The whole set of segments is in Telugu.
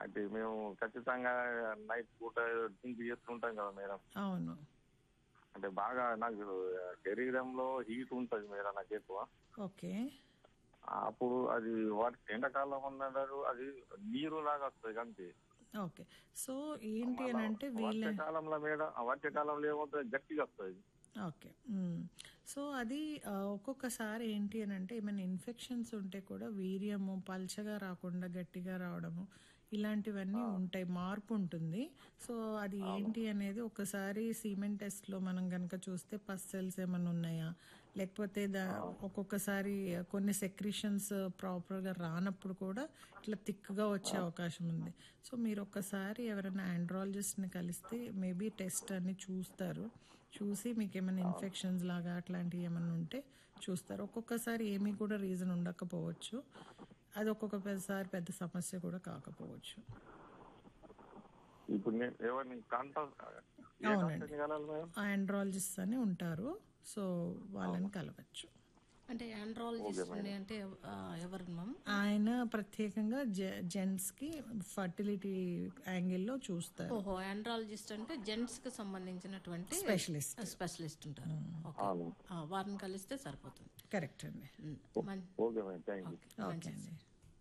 అంటే మేము ఖచ్చితంగా నైట్ పూట డ్రింక్ చేస్తుంటాం కదా మేడం అవును అంటే బాగా నాకు శరీరంలో హీట్ ఉంటుంది మేడం నాకు ఎక్కువ ఓకే అప్పుడు అది వాటి ఎండాకాలం అన్నారు అది నీరు లాగా వస్తుంది అంతే ఓకే సో ఏంటి అని అంటే వీళ్ళ వర్షాకాలంలో మేడం ఆ వర్షాకాలంలో ఏమవుతుంది గట్టిగా వస్తుంది ఓకే మ్మ్. సో అది ఆ, ఒక్కొక్కసారి ఏంటి అని అంటే ఏమైనా ఇన్ఫెక్షన్స్ ఉంటే కూడా వీర్యము పల్చగా రాకుండా గట్టిగా రావడము ఇలాంటివన్నీ ఉంటాయి మార్పు ఉంటుంది సో అది ఏంటి అనేది ఒకసారి సీమెంట్ టెస్ట్లో మనం కనుక చూస్తే పస్ సెల్స్ ఏమైనా ఉన్నాయా లేకపోతే దా ఒక్కొక్కసారి కొన్ని సెక్రిషన్స్ ప్రాపర్గా రానప్పుడు కూడా ఇట్లా థిక్గా వచ్చే అవకాశం ఉంది సో మీరు ఒక్కసారి ఎవరైనా ఆండ్రాలజిస్ట్ని కలిస్తే మేబీ టెస్ట్ అన్ని చూస్తారు చూసి మీకు ఏమైనా ఇన్ఫెక్షన్స్ లాగా అట్లాంటివి ఏమైనా ఉంటే చూస్తారు ఒక్కొక్కసారి ఏమీ కూడా రీజన్ ఉండకపోవచ్చు అది ఒక్కొక్కసారి పెద్ద సమస్య కూడా కాకపోవచ్చు ఇప్పుడు నేను ఎవరిని కాంటాక్ట్ అవునండి. కలాలి మేడం ఆండ్రాలజిస్ట్ అని ఉంటారు సో వాళ్ళని కలవచ్చు అంటే ఆండ్రాలజిస్ట్ అంటే ఆ, ఎవరు మ్యామ్ ఆయన ప్రత్యేకంగా జెంట్స్ కి ఫర్టిలిటీ యాంగిల్లో చూస్తారు ఓహో ఆండ్రాలజిస్ట్ అంటే జెంట్స్ కి సంబంధించినటువంటి స్పెషలిస్ట్ స్పెషలిస్ట్ ఉంటారు ఓకే ఆ, వారిని కలిస్తే సరిపోతుంది కరెక్ట్ అండి ఉమ్, మం- okay madam thank you okay అండి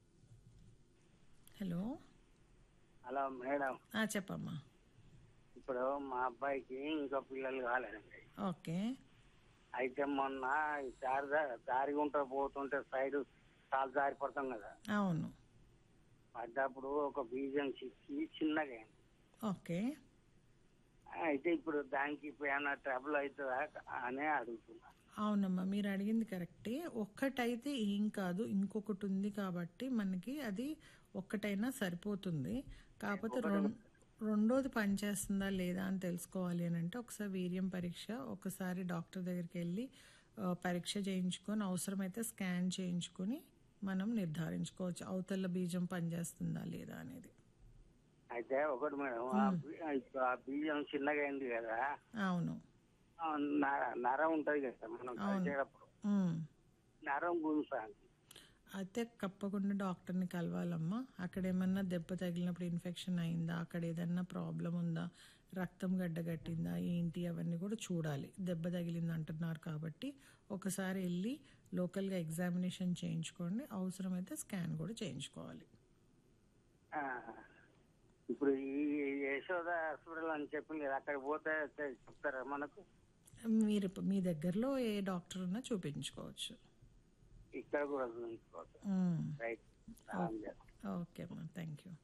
హలో హలో మేడం ఆ, చెప్పమ్మా ఇప్పుడు మా అబ్బాయికి ఇంకా పిల్లలు కాలేదండి ఓకే అయితే మొన్న ఈ దారి దా- దారి గుంట పోతుంటే సైడ్ చాలా జారి పడతాం కదా అవును పడ్డప్పుడు ఒక బీజం చిక్కి చిన్నగా అయింది ఓకే అయితే ఇప్పుడు దానికి ఇప్పుడు ఏమైనా ట్రబుల్ అవుతుందా అని అడుగుతున్నా అవునమ్మా మీరు అడిగింది కరెక్టే ఒక్కటైతే ఏం కాదు ఇంకొకటి ఉంది కాబట్టి మనకి అది ఒక్కటైనా సరిపోతుంది కాకపోతే రెం- రెండోది పనిచేస్తుందా లేదా అని తెలుసుకోవాలి అని అంటే ఒకసారి వీర్యం పరీక్ష ఒకసారి డాక్టర్ దగ్గరికి వెళ్ళి ఆ, పరీక్ష చేయించుకొని అవసరమైతే స్కాన్ చేయించుకొని మనం నిర్ధారించుకోవచ్చు అవతల బీజం పనిచేస్తుందా లేదా అనేది అయితే ఒకటి మేడం ఆ బీ- ఇప్పుడు ఆ బీజం చిన్నగా అయింది కదా అవును ఆ నర- నరం ఉంటది కదా మనం కలిసేటప్పుడు ఉమ్. నరం గుంజాలి అయితే తప్పకుండా డాక్టర్ని కలవాలమ్మా అక్కడ ఏమన్నా దెబ్బ తగిలినప్పుడు ఇన్ఫెక్షన్ అయిందా అక్కడ ఏదన్నా ప్రాబ్లం ఉందా రక్తం గడ్డగట్టిందా ఏంటి అవన్నీ కూడా చూడాలి దెబ్బ తగిలింది అంటున్నారు కాబట్టి ఒకసారి వెళ్ళి లోకల్గా ఎగ్జామినేషన్ చేయించుకోండి అవసరమైతే స్కాన్ కూడా చేయించుకోవాలి ఆ, ఇప్పుడు ఈ యశోద హాస్పిటల్ అని చెప్పింది కదా అక్కడికి పోతే చె- చెప్తారా మనకు మీరు మీ దగ్గరలో ఏ డాక్టర్ ఉన్నా చూపించుకోవచ్చు ఇక్కడ కూడా చూపించుకోవచ్చు ఉమ్. రైట్ సహాయం చేస్తాం. ఓకే అమ్మా థ్యాంక్ యూ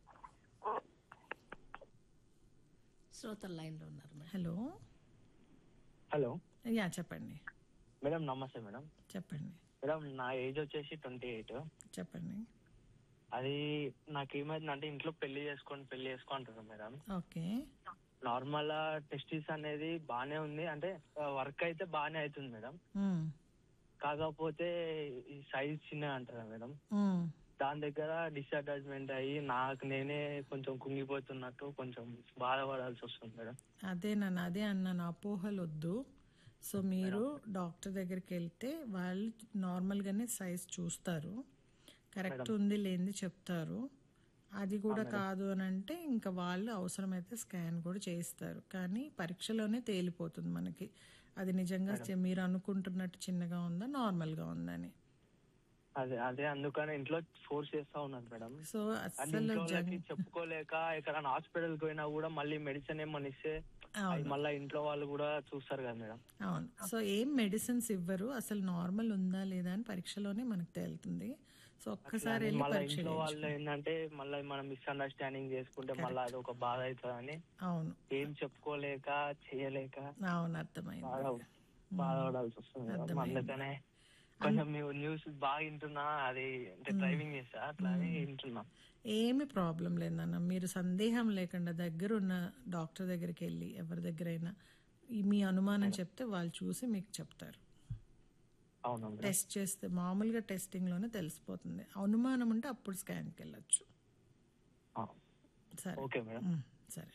శ్రోతల లైన్ లో ఉన్నారు మేడం హలో హలో యా చెప్పండి మేడం నమస్తే మేడం చెప్పండి మేడం నా ఏజ్ వచ్చేసి ట్వంటీ ఎయిట్ చెప్పండి అది నాకేమైందంటే ఇంట్లో పెళ్లి చేసుకొని పెళ్లి చేసుకో అంటారు మేడం ఓకే నార్మల్ టెస్టిస్ అనేది బానే ఉంది అంటే వర్క్ అయితే బానే అవుతుంది మేడం ఉమ్. కాకపోతే ఈ సైజ్ చిన్నగా అంటారా మేడం ఉమ్. దాని దగ్గర డిసడ్వాంటేజ్మెంట్ అయ్యి నాకు నేనే కొంచెం కుంగిపోతున్నట్టు కొంచెం బాధపడాల్సి వస్తుంది మేడం అదే నన్ను అదే అన్నాను అపోహలు వద్దు సో మీరు డాక్టర్ దగ్గరికి వెళ్తే వాళ్ళు నార్మల్గానే సైజ్ చూస్తారు కరెక్ట్ ఉంది లేనిది చెప్తారు అది కూడా కాదు అని అంటే ఇంకా వాళ్ళు అవసరమైతే స్కాన్ కూడా చేయిస్తారు కానీ పరీక్షలోనే తేలిపోతుంది మనకి అది నిజంగా చి- మీరు అనుకుంటున్నట్టు చిన్నగా ఉందా నార్మల్గా ఉందని అదే అదే అందుకని ఇంట్లో ఫోర్స్ చేస్తా ఉన్నాను మేడం సో అంటే అస్సలు ఇంట్లో జంక్ వాళ్ళకి చెప్పుకోలేక ఎక్కడైనా హాస్పిటల్ పోయినా కూడా మళ్ళీ మెడిసిన్ ఏమని ఇస్తే అవును. అది మళ్ళీ ఇంట్లో వాళ్ళు కూడా చూస్తారు కదా మేడం అవును సో ఏం మెడిసిన్స్ ఇవ్వరు అసలు నార్మల్ ఉందా లేదా అని పరీక్షలోనే మనకు తేలుతుంది సో ఒక్కసారి వెళ్ళి మళ్ళీ పరీక్ష ఇంట్లో వాళ్ళు చేయించుకో. ఏంటంటే మళ్ళీ మనం మిస్అండర్స్టాండింగ్ చేసుకుంటే మళ్ళీ అది ఒక బాధ అవుతుందని అవును ఏం చెప్పుకోలేక చేయలేక అవును అర్థమైంది బాధ బాధపడాల్సి వస్తుంది మేడం. అర్థమైంది. అందుకనే కొంచెం మేము న్యూస్ బాగా వింటున్నా అది అంటే డ్రైవింగ్ చేస్తా అట్లా అని వింటున్నా ఏమి ప్రాబ్లం లేదన్న మీరు సందేహం లేకుండా దగ్గరున్న డాక్టర్ దగ్గరికి వెళ్ళి ఎవరి దగ్గరైనా ఈ మీ అనుమానం చెప్తే వాళ్ళు చూసి మీకు చెప్తారు అవునా మేడం టెస్ట్ చేస్తే మామూలుగా టెస్టింగ్ లోనే తెలిసిపోతుంది అనుమానం ఉంటే అప్పుడు స్కాన్కి వెళ్ళొచ్చు ఆ. సరే ఓకే మేడం ఉమ్, సరే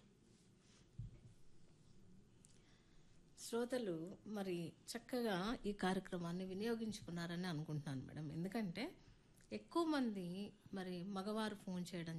శ్రోతలు మరి చక్కగా ఈ కార్యక్రమాన్ని వినియోగించుకున్నారని అనుకుంటున్నాను మేడం ఎందుకంటే ఎక్కువ మంది మరి మగవారు ఫోన్ చేయడం